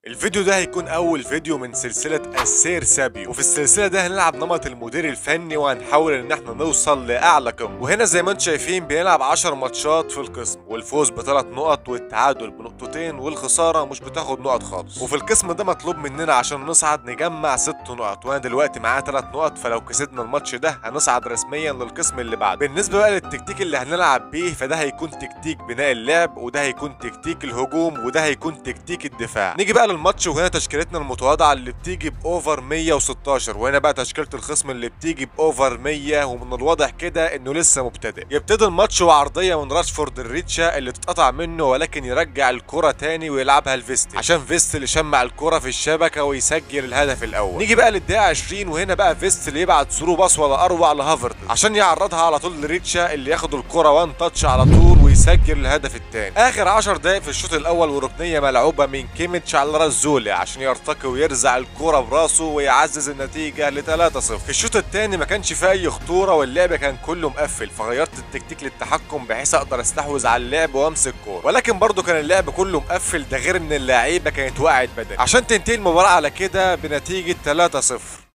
الفيديو ده هيكون اول فيديو من سلسلة السير سابيو وفي السلسلة ده هنلعب نمط المدير الفني وهنحاول ان احنا نوصل لاعلى قمة وهنا زي ما انتم شايفين بنلعب 10 ماتشات في القسم والفوز بثلاث نقط والتعادل بنقطتين والخسارة مش بتاخد نقط خالص وفي القسم ده مطلوب مننا عشان نصعد نجمع ست نقط وانا دلوقتي معايا ثلاث نقط فلو كسبنا الماتش ده هنصعد رسميا للقسم اللي بعده بالنسبة بقى للتكتيك اللي هنلعب بيه فده هيكون تكتيك بناء اللعب وده هيكون تكتيك الهجوم وده هيكون تكتيك الدفاع نيجي بقى للماتش وهنا تشكيلتنا المتواضعه اللي بتيجي باوفر 116 وهنا بقى تشكيله الخصم اللي بتيجي باوفر 100 ومن الواضح كده انه لسه مبتدئ يبتدي الماتش وعرضيه من راشفورد الريتشا اللي تتقطع منه ولكن يرجع الكره تاني ويلعبها لفيستي عشان فيستي يشمع الكره في الشبكه ويسجل الهدف الاول نيجي بقى للدقيقه 20 وهنا بقى فيستي اللي يبعت ثرو باص ولا اروع لهافرد عشان يعرضها على طول لريتشا اللي ياخد الكره وان تاتش على طول ويسجل الهدف الثاني اخر 10 دقائق في الشوط الاول وركنيه ملعوبه من كيميتش على راس زولي عشان يرتقي ويرزع الكرة براسه ويعزز النتيجة ل 3-0 في الشوط الثاني ما كانش فيه اي خطورة واللعب كان كله مقفل فغيرت التكتيك للتحكم بحيث اقدر استحوذ على اللعب وامسك كورة ولكن برضه كان اللعب كله مقفل ده غير ان اللعيبة كانت وقعت بدني عشان تنتهي المباراة على كده بنتيجة 3-0